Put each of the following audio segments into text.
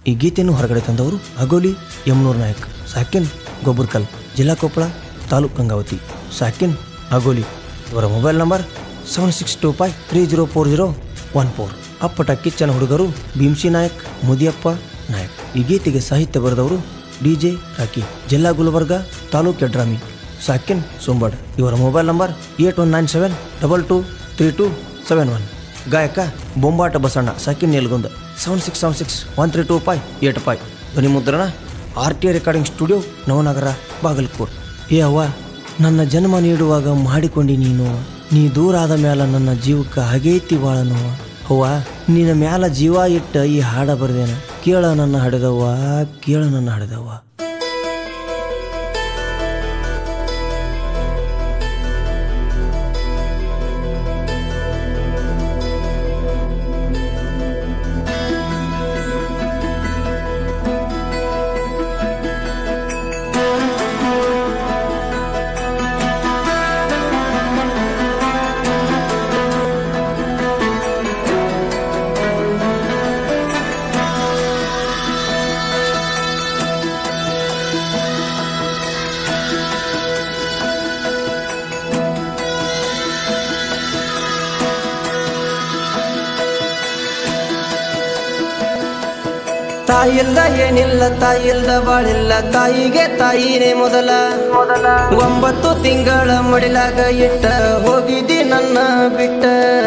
ಈ ಗೀತೆಯನ್ನು ಹೊರಗಡೆ ತಂದವರು ಅಗೋಲಿ ಯಮನೂರ್ ನಾಯಕ್ ಸಾಕಿನ್ ಗೊಬ್ಬರ್ಕಲ್ ಜಿಲ್ಲಾ ಕೊಪ್ಪಳ ತಾಲೂಕ್ ಗಂಗಾವತಿ ಸಾಕಿನ್ ಅಗೋಲಿ ಇವರ mobile number seven six two five three zero four zero one four ಅಪ್ಪಟ ಕಿಚ್ಚನ ಹುಡುಗರು ಭೀಮ್ಸಿ ನಾಯಕ್ ಮುದಿಯಪ್ಪ ನಾಯಕ್ ಈ ಗೀತೆಗೆ ಸಾಹಿತ್ಯ ಬರೆದವರು ಡಿ ಜೆ ರಾಕಿ ಜಿಲ್ಲಾ ಗುಲ್ಬರ್ಗ ತಾಲೂಕ್ ಯಡ್ರಾಮಿ ಸಾಕಿನ್ ಸುಂಬಡ್ ಇವರ mobile number eight one nine seven double two three two seven one ಗಾಯಕ ಬೊಂಬಾಟ ಬಸಣ್ಣ ಸಾಕಿನ್ Nilgund seven six seven six one three two five eight five ಧ್ವನಿ ಮುದ್ರಣ R T recording studio Navanagar Bagalkot ಏ ಅವ್ವ ನನ್ನ ಜನ್ಮ ನೀಡುವಾಗ ಮಾಡಿಕೊಂಡಿ ನೀನು ನೀ ದೂರ ಆದ ಮ್ಯಾಲ ನನ್ನ ಜೀವಕ್ಕೆ ಹಾಗೇತಿ ಬಾಳ ನೋವ ಅವ್ವ ನಿನ್ನ ಮ್ಯಾಲ ಜೀವ ಇಟ್ಟ ಈ ಹಾಡ ಬರ್ದೇನ ಕೇಳ ನನ್ನ ಹಡೆದವ್ವ ಕೇಳ ನನ್ನ ಹಡೆದವ್ವ ತಾಯಿಲ್ದ ಏನಿಲ್ಲ ತಾಯಿಲ್ದ ಬಾಳಿಲ್ಲ ತಾಯಿಗೆ ತಾಯಿನೇ ಮೊದಲ ಮೊದಲ ಒಂಬತ್ತು ತಿಂಗಳ ಮಡಿಲಾಗ ಇಟ್ಟ ಹೋಗಿದ್ದಿ ನನ್ನ ಬಿಟ್ಟ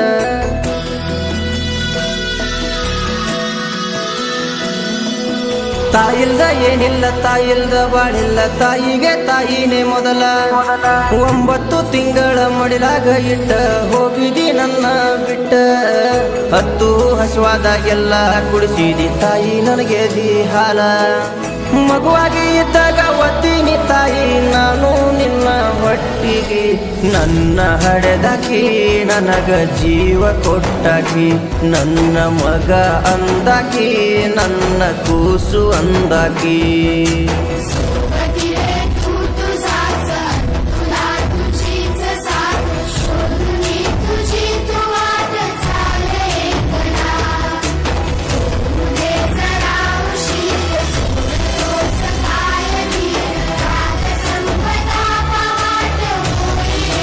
ತಾಯಿಲ್ದ ಏನಿಲ್ಲ ತಾಯಿಲ್ದ ಬಾಳಿಲ್ಲ ತಾಯಿಗೆ ತಾಯಿನೇ ಮೊದಲ ಒಂಬತ್ತು ತಿಂಗಳ ಮಡಿಲಾಗ ಇಟ್ಟ ಹೋಗಿದಿ ನನ್ನ ಬಿಟ್ಟ ಹತ್ತು ಹಸುವಾದ ಎಲ್ಲ ಕುಡಿಸಿದಿ ತಾಯಿ ನನಗೆ ದಿ ಹಾಲ ಮಗುವಾಗಿ ಇದ್ದಾಗ ಒತ್ತೀನಿ ತಾಯಿ ನಾನು ನಿನ್ನ ಹೊಟ್ಟಿಗೆ ನನ್ನ ಹಡೆದಾಕಿ ನನಗ ಜೀವ ಕೊಟ್ಟಾಕಿ ನನ್ನ ಮಗ ಅಂದಾಕಿ ನನ್ನ ಕೂಸು ಅಂದಾಕಿ सोबतीरे तू तुझाच तुला तुझीच साथ शोधून तुझी तू वाट चाले एकला तुझे जरा उशीर सोडतोस काय नीर रात संपदा पहाट होई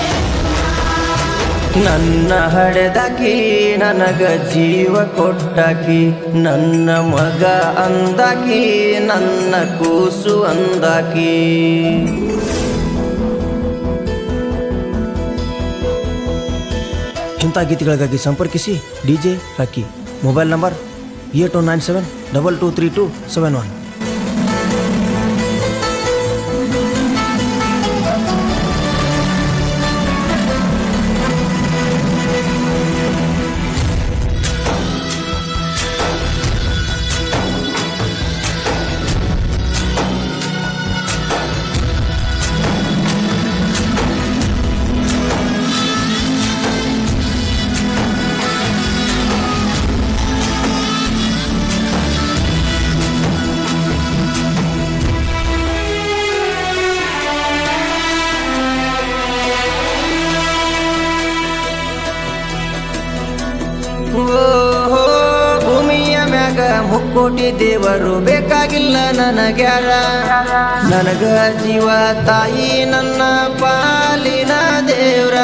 ನನ್ನ ಹಡೆದಾಕಿ ನನಗ ಜೀವ ಕೊಟ್ಟಾಕಿ ನನ್ನ ಮಗ ಅಂದಾಕಿ ನನ್ನ ಕೂಸು ಅಂದಾಕಿ ಇಂಥ ಗೀತೆಗಳಿಗಾಗಿ ಸಂಪರ್ಕಿಸಿ D J Rocky mobile number eight one nine seven double two three two seven one ಓಹೋ ಭೂಮಿಯ ಮ್ಯಾಗ ಮುಕ್ಕೋಟಿ ದೇವರು ಬೇಕಾಗಿಲ್ಲ ನನಗ್ಯಾರ ನನಗ ಜೀವ ತಾಯಿ ನನ್ನ ಪಾಲಿನ ದೇವ್ರ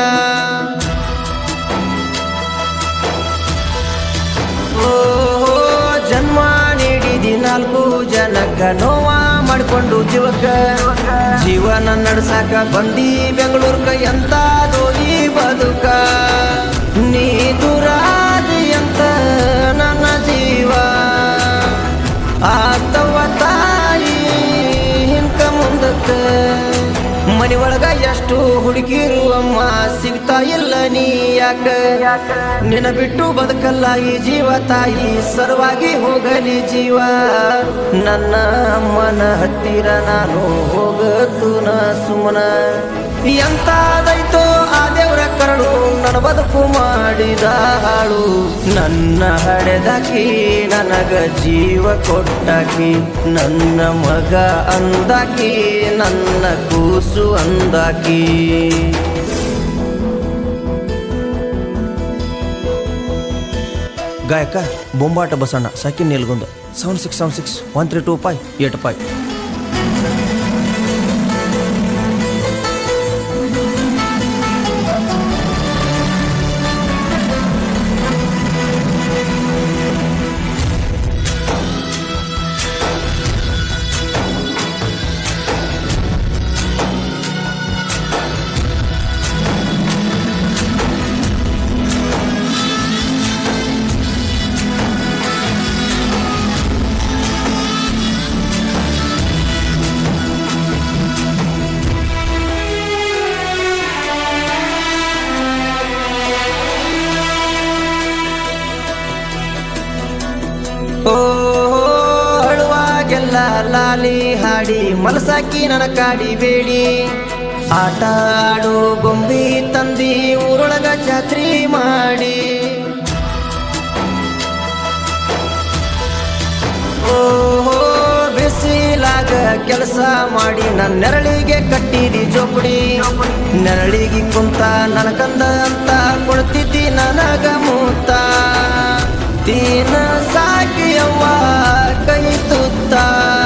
ಓಹೋ ಜನ್ಮ ನೀಡಿದಿ ನಾಲ್ಕು ಜನಕ್ಕ ನೋವ ಮಾಡ್ಕೊಂಡು ಜೀವಕ್ಕ ಜೀವನ ನಡ್ಸಾಕ ಬಂದಿ ಬೆಂಗಳೂರ್ಕ ಎಂತ ದೋಗಿ ಬದುಕ ನೀ ದುರಾದಿ ಅಂತ ನನ್ನ ಜೀವ ಆತವ ತಾಯಿ ಹಿಂಕ ಮುಂದಕ್ಕ ಮನಿ ಒಳಗ ಎಷ್ಟು ಹುಡುಗಿರು ಅಮ್ಮ ಸಿಗ್ತಾ ಇಲ್ಲ ನೀ ಯಾಕ ನಿನ್ನ ಬಿಟ್ಟು ಬದುಕಲ್ಲ ಈ ಜೀವ ತಾಯಿ ಸರ್ವಾಗಿ ಹೋಗಲಿ ಜೀವ ನನ್ನ ಅಮ್ಮನ ಹತ್ತಿರ ನಾನು ಹೋಗದ್ದು ನ ಸುಮ್ಮನ ಎಂತಾದೈತೋ ಆ ದೇವರ ಕರಡು ನನ್ನ ಬದುಕು ಮಾಡಿದ ಹಾಳು ನನ್ನ ಹಡೆದಾಕಿ ನನಗ ಜೀವ ಕೊಟ್ಟಾಕಿ ನನ್ನ ಮಗ ಅಂದಾಕಿ ನನ್ನ ಕೂಸು ಅಂದಾಕಿ ಗಾಯಕ ಬೊಂಬಾಟ ಬಸಣ್ಣ ಸಾಕಿನ್ Nilgund seven six seven six one three two five eight five ಓ ಅಳುವಾಗೆಲ್ಲ ಲಾಲಿ ಹಾಡಿ ಮಲಸಾಕಿ ನನ್ನ ಕಾಡಿ ಬೇಡಿ ಆಟ ಆಡು ಗೊಂಬಿ ತಂದಿ ಊರೊಳಗ ಜಾತ್ರಿ ಮಾಡಿ ಓಹೋ ಬಿಸಿಲಾಗ ಕೆಲಸ ಮಾಡಿ ನನ್ನ ನೆರಳಿಗೆ ಕಟ್ಟಿದಿ ಜೋಪಡಿ ನೆರಳಿಗೆ ಕುಂತ ನನಗಂದ ಅಂತ ಕೊಡ್ತಿದ್ದಿ ನನಗ ಮೂತ ತೀನ ಸಾಕಿಯವ್ವ ಕೈ ತುತ್ತ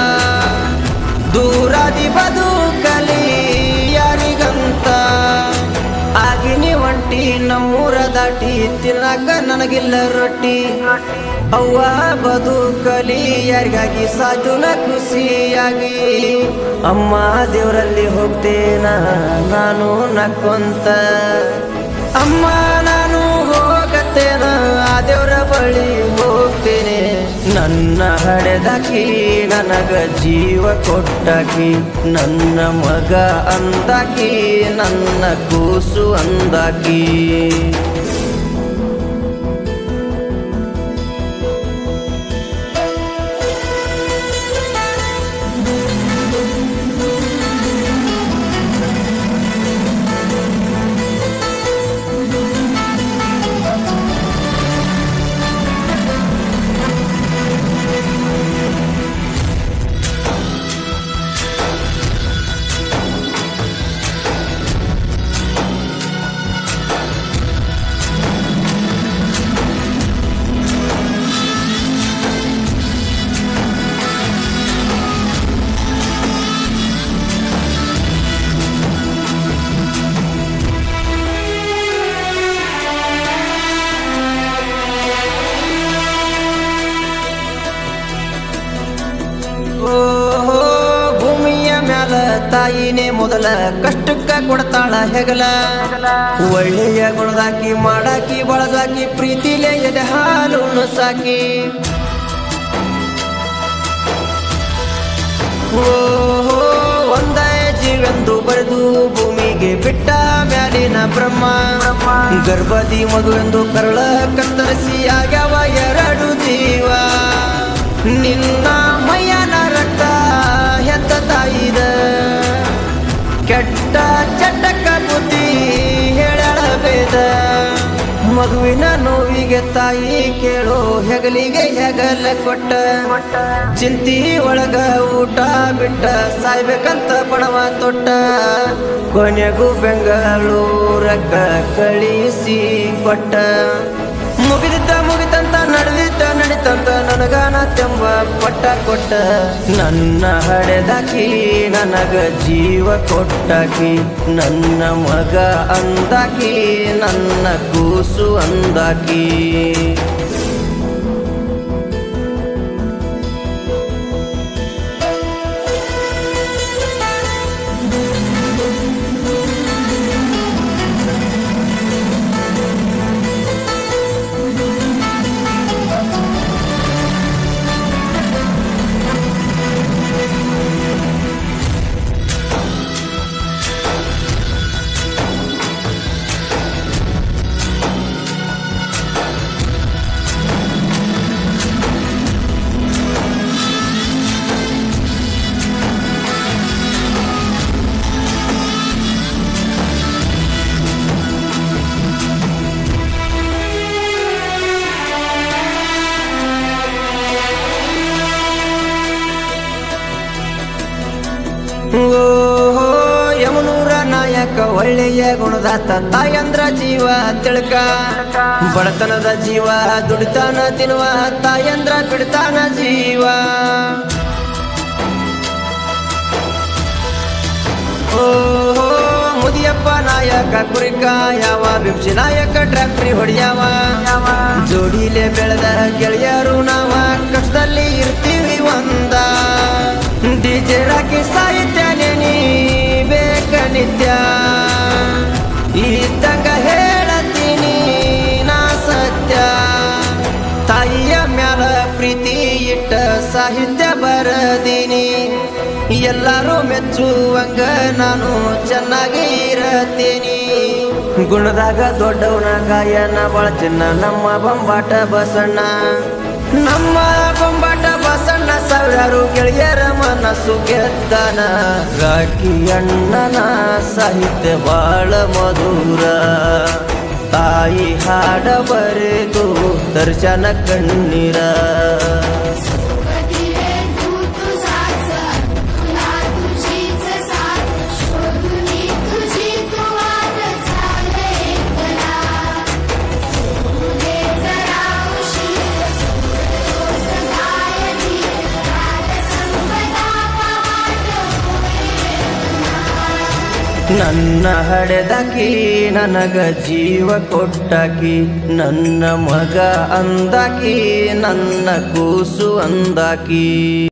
ದೂರಾದಿ ಬದುಕಲಿ ಯಾರಿಗಂತ ಆಗಿನಿ ಒಂಟಿ ನಮ್ಮೂರ ದಾಟಿ ತಿನ್ನಕ ನನಗಿಲ್ಲ ರೊಟ್ಟಿ ಅವ್ವ ಬದುಕಲಿ ಯಾರಿಗಾಗಿ ಸಾಜುನ ಖುಷಿಯಾಗಿ ಅಮ್ಮ ದೇವರಲ್ಲಿ ಹೋಗ್ತೇನ ನಾನು ನಕ್ಕೊಂತ ಅಮ್ಮ ನಾನು ಹೋಗತ್ತೇನ ಆ ದೇವರ ಬಳಿ ಹೋಗ್ತೇನೆ ನನ್ನ ಹಡೆದಾಕಿ ನನಗ ಜೀವ ಕೊಟ್ಟಾಕಿ ನನ್ನ ಮಗ ಅಂದಾಕಿ ನನ್ನ ಕೂಸು ಅಂದಾಕಿ ಓಹೋ ಭೂಮಿಯ ಮ್ಯಾಲ ತಾಯಿನೇ ಮೊದಲ ಕಷ್ಟಕ್ಕ ಕೊಡ್ತಾಳ ಹೆಗಲ ಒಳ್ಳೆಯ ಗುಣದಾಕಿ ಮಾಡಾಕಿ ಬಳಸಾಕಿ ಪ್ರೀತಿಲೆ ಎದೆ ಹಾಲು ಸಾಕಿ ಓಹೋ ಒಂದೇ ಜೀವೆಂದು ಬರೆದು ಭೂಮಿಗೆ ಬಿಟ್ಟ ಮ್ಯಾಲಿನ ಬ್ರಹ್ಮ ಗರ್ಭದಿ ಮಗುವೆಂದು ಕರಳ ಕತ್ತರಿಸಿ ಆಗ್ಯಾವ ಎರಡು ಜೀವ ನಿನ್ನ ಮೈಯನ ರಕ್ತ ಹೆತ್ತ ತಾಯಿದ ಕೆಟ್ಟ ಚಟಕ ಬುದ್ಧಿ ಹೇಳಳ ಬೇದ ಮಗುವಿನ ನೋವಿಗೆ ತಾಯಿ ಕೇಳೋ ಹೆಗಲಿಗೆ ಹೆಗಲ ಕೊಟ್ಟ ಚಿಂತಿ ಒಳಗ ಊಟ ಬಿಟ್ಟ ಸಾಯ್ಬೇಕಂತ ಪಣವ ತೊಟ್ಟ ಕೊನೆಗೂ ಬೆಂಗಳೂರಕ್ಕ ಕಳಿಸಿ ಕೊಟ್ಟ ಮುಗಿದಿದ್ದ ಮುಗಿತಂತ ನಡೆದಿದ್ದ ನಡಿತಂತ ನನಗಾನ ತೆಂಬ ಪಟ್ಟ ಕೊಟ್ಟ ನನ್ನ ಹಡೆದಾಕಿ ನನಗ ಜೀವ ಕೊಟ್ಟಾಕಿ ನನ್ನ ಮಗ ಅಂದಾಕಿ ನನ್ನ ಕೂಸು ಅಂದಾಕಿ ಓಹೋ ಯಮನೂರ ನಾಯಕ ಒಳ್ಳೆಯ ಗುಣದಾತ ತಾಯಂದ್ರ ಜೀವ ತಿಳ್ಕ ಬಡತನದ ಜೀವ ದುಡಿತಾನ ತಿನ್ನುವ ತಾಯಂದ್ರ ಬಿಡ್ತಾನ ಜೀವ ಓ ಮುದಿಯಪ್ಪ ನಾಯಕ ಕುರಿಕ ಯಾವ ಬಿಂಸಿ ನಾಯಕ ಟ್ರ್ಯಾಕ್ಟ್ರಿ ಹೊಡಿಯಾವ ಜೋಡಿಲೆ ಬೆಳೆದ ಗೆಳೆಯರು ನಾವ ಕಷ್ಟದಲ್ಲಿ ಇರ್ತೀವಿ ಒಂದ ಡಿಜೆ ರಾಕಿ ಸಾಹಿತ್ಯ ನೆನಿ ಬೇಕ ನಿತ್ಯ ಇದ್ದಂಗ ಹೇಳತೀನಿ ನಾ ಸತ್ಯ ತಾಯಿಯ ಮ್ಯಾಲ ಪ್ರೀತಿ ಇಟ್ಟ ಸಾಹಿತ್ಯ ಬರದೀನಿ ಎಲ್ಲರೂ ಮೆಚ್ಚುವಂಗ ನಾನು ಚೆನ್ನಾಗಿ ಇರತೀನಿ ಗುಣದಾಗ ದೊಡ್ಡವನ ಗಾಯನ ಬಳಚಿನ ನಮ್ಮ ಬೊಂಬಾಟ ಬಸಣ್ಣ ನಮ್ಮ ಬೊಂಬಾಟ ಬಸಣ್ಣ ಸಾವಿರಾರು ಗೆಳೆಯರ ಮನಸ್ಸು ಗೆದ್ದನ ರಾಕಿ ಅಣ್ಣನ ಸಾಹಿತ್ಯ ಬಾಳ ಮಧುರ ತಾಯಿ ಹಾಡ ಬರೆದು ದರ್ಶನ ಕಣ್ಣೀರ कधी रे तू तुझाच तुला तुझीच साथ शोधून तुझी तू वाट चाले कला तुझे जरा उशीर तो सदाय धीर राग संपदा पहाट ನನ್ನ ಹಡೆದಾಕಿ ನನಗ ಜೀವ ಕೊಟ್ಟಾಕಿ ನನ್ನ ಮಗ ಅಂದಾಕಿ ನನ್ನ ಕೂಸು ಅಂದಾಕಿ